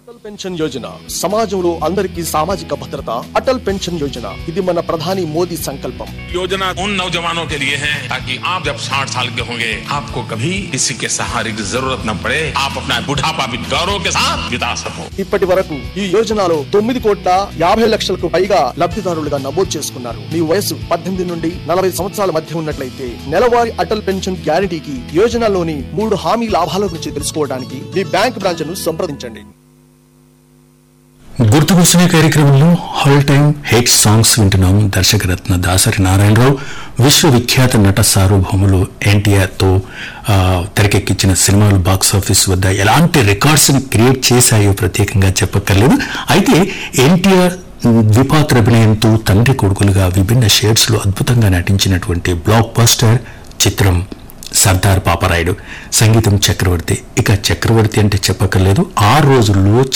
Atal pension Yojana సమాజంలో అందరికీ సామాజిక భద్రత అటల్ పెన్షన్ యోజన ఇది మన ప్రధాని మోదీ సంకల్పం योजना उन नौजवानों के लिए है ताकि आप जब 60 साल के होंगे आपको कभी किसी के सहारे की जरूरत न पड़े आप अपना बुढ़ापा भी गौरव के साथ बिता सको ఇప్పటి వరకు ఈ యోజనలో తొమ్మిది కోట్ల యాభై లక్షలకు పైగా లబ్ధిదారులుగా నమోదు చేసుకున్నారు మీ వయసు పద్దెనిమిది నుండి నలభై సంవత్సరాల మధ్య ఉన్నట్లయితే నెలవారీ అటల్ పెన్షన్ గ్యారంటీకి యోజనలోని మూడు హామీ లాభాల గురించి తెలుసుకోవడానికి మీ బ్యాంక్ బ్రాంచ్ ను సంప్రదించండి గుర్తుకొస్తున్న కార్యక్రమంలో హాల్ టైమ్ హిట్ సాంగ్స్ వింటున్నాం దర్శకరత్న దాసరి నారాయణరావు విశ్వవిఖ్యాత నట సార్వభౌములు ఎన్టీఆర్ తో ఆ, తెరకెక్కించిన సినిమాలు బాక్స్ ఆఫీస్ వద్ద ఎలాంటి రికార్డ్స్ ని క్రియేట్ చేశాయో ప్రత్యేకంగా చెప్పక్కర్లేదు అయితే ఎన్టీఆర్ ద్విపాత్ర అభినయంతో తండ్రి కొడుకులుగా విభిన్న షేడ్స్ లో అద్భుతంగా నటించినటువంటి బ్లాక్ బస్టర్ చిత్రం సర్దార్ పాపరాయుడు సంగీతం చక్రవర్తి ఇక చక్రవర్తి అంటే చెప్పక్కర్లేదు ఆ రోజుల్లో